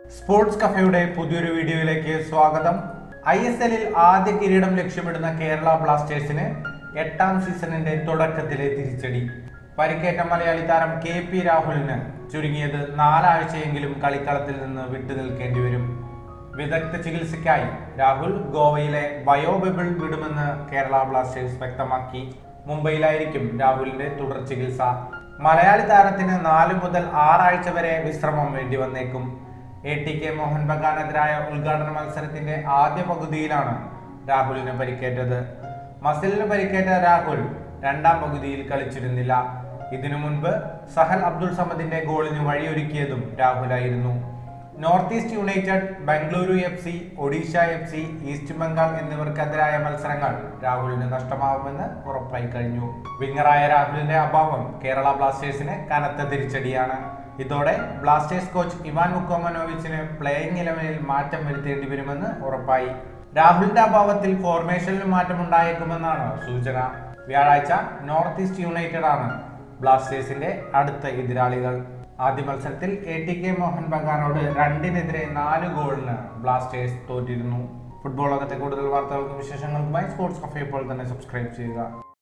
sports കഫയുടെ പുതിയൊരു വീഡിയോയിലേക്ക് സ്വാഗതം ഐ എസ് എല്ലിൽ ആദ്യ കിരീടം ലക്ഷ്യമിടുന്ന കേരള ബ്ലാസ്റ്റേഴ്സിന് എട്ടാം സീസണിന്റെ തുടക്കത്തിലെ തിരിച്ചടി പരിക്കേറ്റ മലയാളി താരം കെ പി രാഹുലിന് ചുരുങ്ങിയത് നാലാഴ്ചയെങ്കിലും കളിക്കളത്തിൽ നിന്ന് വിട്ടുനിൽക്കേണ്ടി വരും വിദഗ്ധ ചികിത്സയ്ക്കായി രാഹുൽ ഗോവയിലെ ബയോബിബിൾ വിടുമെന്ന് കേരള ബ്ലാസ്റ്റേഴ്സ് വ്യക്തമാക്കി മുംബൈയിലായിരിക്കും രാഹുലിന്റെ തുടർ ചികിത്സ മലയാളി താരത്തിന് നാല് മുതൽ ആറാഴ്ച വരെ വിശ്രമം വേണ്ടി വന്നേക്കും എ ടി കെ മോഹൻ ബഗാനെതിരായ ഉദ്ഘാടന മത്സരത്തിന്റെ ആദ്യ പകുതിയിലാണ് രാഹുലിന് പരിക്കേറ്റത് മസിലിന് പരിക്കേറ്റ രാഹുൽ രണ്ടാം പകുതിയിൽ കളിച്ചിരുന്നില്ല ഇതിനു മുൻപ് സഹൽ അബ്ദുൾ സമദിന്റെ ഗോളിന് വഴിയൊരുക്കിയതും രാഹുലായിരുന്നു north east united Bengaluru F C Odisha F C east Bengal എന്നിവർക്കെതിരായ മത്സരങ്ങൾ രാഹുലിന് നഷ്ടമാവുമെന്ന് ഉറപ്പായി കഴിഞ്ഞു വിങ്ങറായ രാഹുലിന്റെ അഭാവം കേരള ബ്ലാസ്റ്റേഴ്സിന് കനത്ത തിരിച്ചടിയാണ് ഇതോടെ ബ്ലാസ്റ്റേഴ്സ് കോച്ച് ഇവാൻ മുക്കോമനോവിച്ചിന് പ്ലേയിങ് ഇലവനിൽ മാറ്റം വരുത്തേണ്ടി വരുമെന്ന് ഉറപ്പായി രാഹുലിന്റെ അഭാവത്തിൽ ഫോർമേഷനിൽ മാറ്റമുണ്ടായേക്കുമെന്നാണ് സൂചന വ്യാഴാഴ്ച നോർത്ത് ഈസ്റ്റ് യുണൈറ്റഡ് ആണ് ബ്ലാസ്റ്റേഴ്സിന്റെ അടുത്ത എതിരാളികൾ ആദ്യ മത്സരത്തിൽ എ ടി കെ മോഹൻ ബഗാനോട് രണ്ടിനെതിരെ നാല് ഗോളിന് ബ്ലാസ്റ്റേഴ്സ് തോറ്റിരുന്നു ഫുട്ബോൾ ലോകത്തെ കൂടുതൽ വാർത്തകൾക്കും വിശേഷങ്ങൾക്കുമായി സ്പോർട്സ് കഫേ ഇപ്പോൾ തന്നെ സബ്സ്ക്രൈബ് ചെയ്യുക